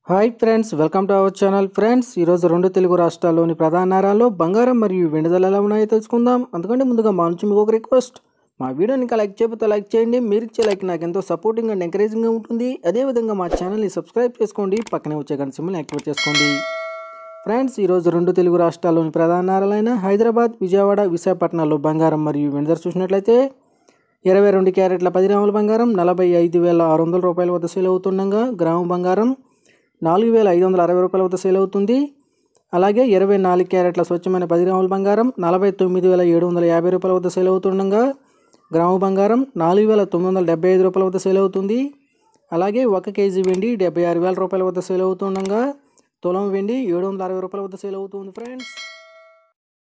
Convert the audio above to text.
hi friends welcome to our channel friends ఈరోజు రెండు తెలుగు రాష్ట్రాల్లోని ప్రధాన నగరాల్లో బంగారం మరియు వెండి ధరలు ఎలా ఉన్నాయో తెలుసుకుందాం అందుకంటే ముందుగా మా నుంచి మీకు ఒక రిక్వెస్ట్ మా వీడియోని ఇంకా లైక్ చేయకపోతే లైక్ చేయండి మీరు ఇచ్చే లైక్ నాకు ఎంతో సపోర్టింగ్ అండ్ ఎంకరేజింగ్గా ఉంటుంది అదేవిధంగా మా ఛానల్ని సబ్స్క్రైబ్ చేసుకోండి పక్కనే వచ్చే గంట సింబల్ని యాక్టివేట్ చేసుకోండి ఫ్రెండ్స్ ఈరోజు రెండు తెలుగు రాష్ట్రాల్లోని ప్రధాన నగరాలైన హైదరాబాద్ విజయవాడ విశాఖపట్నాల్లో బంగారం మరియు వెండి ధర చూసినట్లయితే ఇరవై రెండు క్యారెట్ల పది గ్రాముల బంగారం నలభై ఐదు వేల ఆరు వందల రూపాయల వద్ద సేల్ అవుతుండగా గ్రాము బంగారం నాలుగు వేల ఐదు వందల అరవై రూపాయల వద్ద సేల్ అవుతుంది అలాగే ఇరవై నాలుగు క్యారెట్ల స్వచ్ఛమైన పది గ్రాముల బంగారం నలభై తొమ్మిది వేల ఏడు వందల యాభై రూపాయల వద్ద సేల్ అవుతుండగా గ్రాము బంగారం నాలుగు వేల తొమ్మిది వందల డెబ్బై ఐదు రూపాయల వద్ద సేల్ అవుతుంది అలాగే ఒక కేజీ వెండి డెబ్బై ఆరు వేల రూపాయల వద్ద సేల్ అవుతుండగా తులం వెండి ఏడు వందల అరవై రూపాయల వద్ద సేల్ అవుతుంది ఫ్రెండ్స్